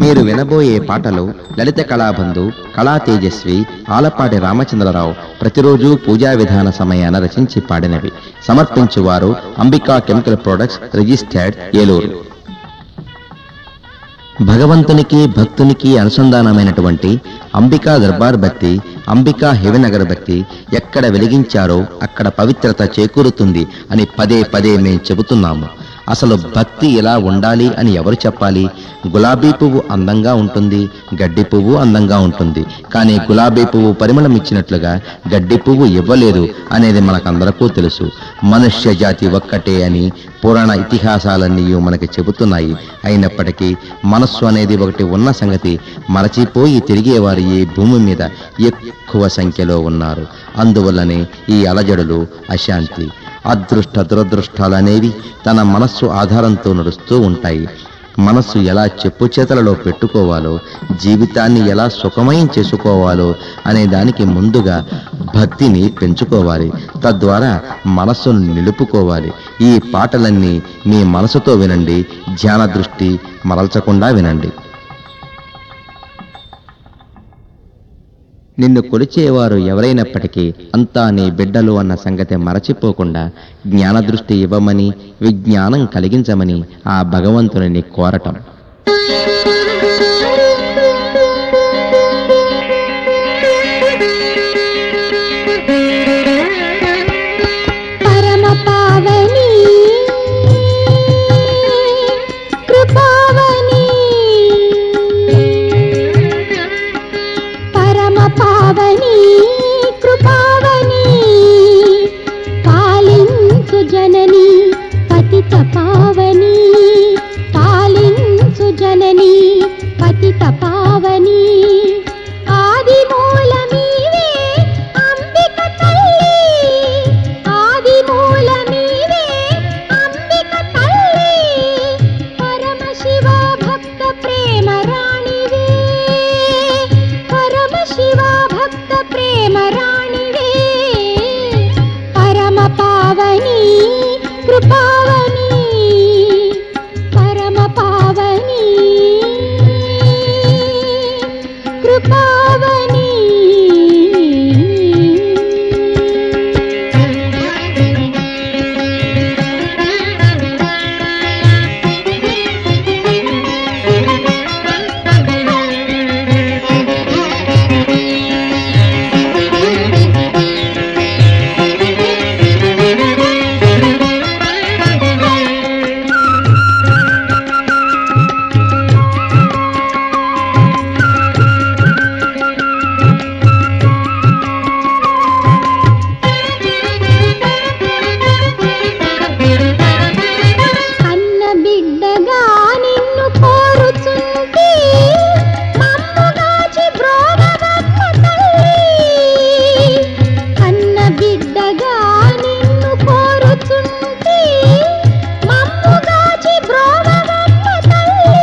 మీరు వినబోయే పాటలు లలిత కళాబంధు కళా తేజస్వి ఆలపాటి రామచంద్రరావు ప్రతిరోజు పూజా విధాన సమయాన రచించి పాడినవి సమర్పించువారు Ambika chemical products registered Eluru భగవంతునికి భక్తునికి అనుసంధానమైనటువంటి అంబికా దర్బార్ భక్తి అంబికా హెవెన్ అగరబత్తి ఎక్కడ వెలిగించారో అక్కడ పవిత్రత చేకూరుతుంది అని పదే పదే మేము చెబుతున్నాము అసలు భక్తి ఎలా ఉండాలి అని ఎవరు చెప్పాలి గులాబీ పువ్వు అందంగా ఉంటుంది గడ్డి పువ్వు అందంగా ఉంటుంది కానీ గులాబీ పువ్వు పరిమళం ఇచ్చినట్లుగా గడ్డి పువ్వు ఇవ్వలేదు అనేది మనకందరకు తెలుసు మనుష్య జాతి ఒక్కటే అని పురాణ ఇతిహాసాలన్నీ మనకి చెబుతున్నాయి అయినప్పటికీ మనస్సు అనేది ఒకటి ఉన్న సంగతి మరచిపోయి తిరిగేవారు ఈ భూమి మీద ఎక్కువ సంఖ్యలో ఉన్నారు అందువల్లనే ఈ అలజడులు అశాంతి అదృష్ట దురదృష్టాలనేవి తన మనస్సు ఆధారంతో నడుస్తూ ఉంటాయి మనస్సు ఎలా చెప్పు చేతలలో పెట్టుకోవాలో జీవితాన్ని ఎలా సుఖమయం చేసుకోవాలో అనే దానికి ముందుగా భక్తిని పెంచుకోవాలి తద్వారా మనస్సును నిలుపుకోవాలి ఈ పాటలన్నీ మీ మనసుతో వినండి ధ్యాన దృష్టి మరల్చకుండా వినండి నిన్ను కొలిచేవారు ఎవరైనప్పటికీ అంతా నీ బిడ్డలు అన్న సంగతి మరచిపోకుండా జ్ఞానదృష్టి ఇవ్వమని విజ్ఞానం కలిగించమని ఆ భగవంతుని కోరటం పరమ పావని కృపావని పరమ పావని కృపావని పాలించు జనని పతిత పావని పాలించు జనని పతిత పావని ఆది మూలమీవే అంబిక తల్లి ఆది మూలమీవే అంబిక తల్లి పరమ శివ భక్త ప్రేమ రాణివే పరమ శివ భక్త ప్రేమ రాణివే పరమ పావని కృపావని పరమ పావని కృపావని కన్న బిడ్డగా నిన్ను కోరుచుంటి మమ్ముగాచి బ్రోవవమ్మ తల్లి కన్న బిడ్డగా నిన్ను కోరుచుంటి మమ్ముగాచి బ్రోవవమ్మ తల్లి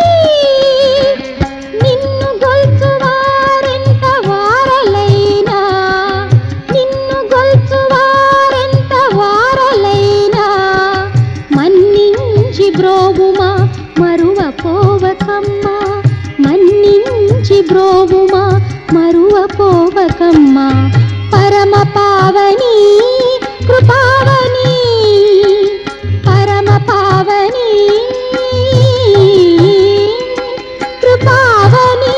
నిన్ను గొల్చువారెంత వారలైనా నిన్ను గొల్చువారెంత వారలైనా మన్నించి బ్రోవుమా మరువ పోవకమ్మ మన్నించి బ్రోవుమా మరువ పోవకమ్మ పరమ పావని కృపావని పరమ పావని కృపావని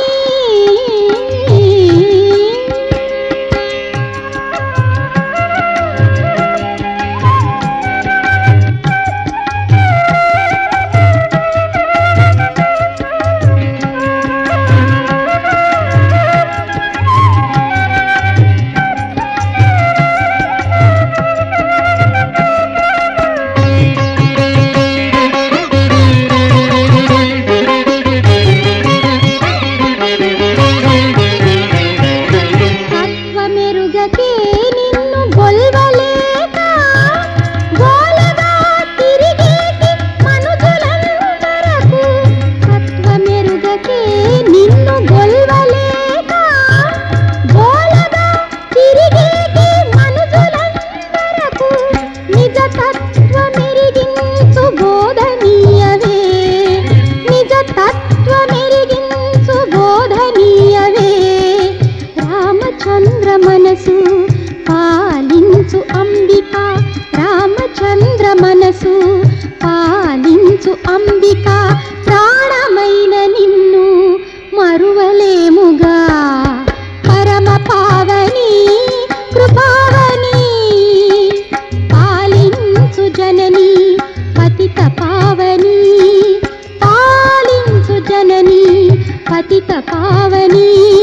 తత్వమెరుగకే నిన్ను గొల్వలేక గోలగా తిరిగేటి మనుజులందరకు తత్వమెరుగకే నిన్ను గొల్వలేక గోలగా తిరిగేటి మనుజులందరకు నిజ తత్వమెరిగించు బోధనీయవే నిజ తత్వమెరిగించు అమృత పావని